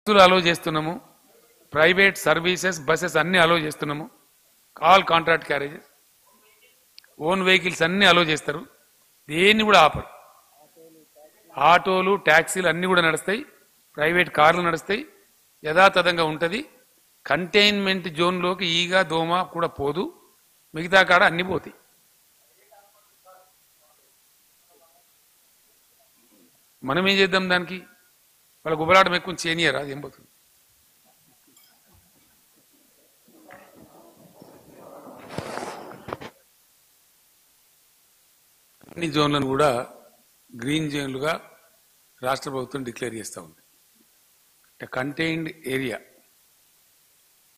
బస్సులు అలో చేస్తున్నాము private services buses అన్ని అలో చేస్తున్నాము all contract carriages own vehicles అన్ని అలో చేస్తారు దేన్ని కూడా ఆపరు ఆటోలు ట్యాక్సీలు అన్ని కూడా నడుస్తాయి ప్రైవేట్ కార్లు నడుస్తాయి యథాతథంగా ఉంటుంది కంటైన్మెంట్ జోన్లోకి ఈగ దోమ కూడా పోదు మిగతా కాడ అన్ని పోతాయి మనం ఏం చేద్దాం దానికి వాళ్ళ గుబలాటం ఎక్కువ చేయనియరా అది ఏం పోతుంది అన్ని జోన్లను కూడా గ్రీన్ జోన్లుగా రాష్ట్ర ప్రభుత్వం డిక్లేర్ చేస్తూ ఉంది కంటైన్డ్ ఏరియా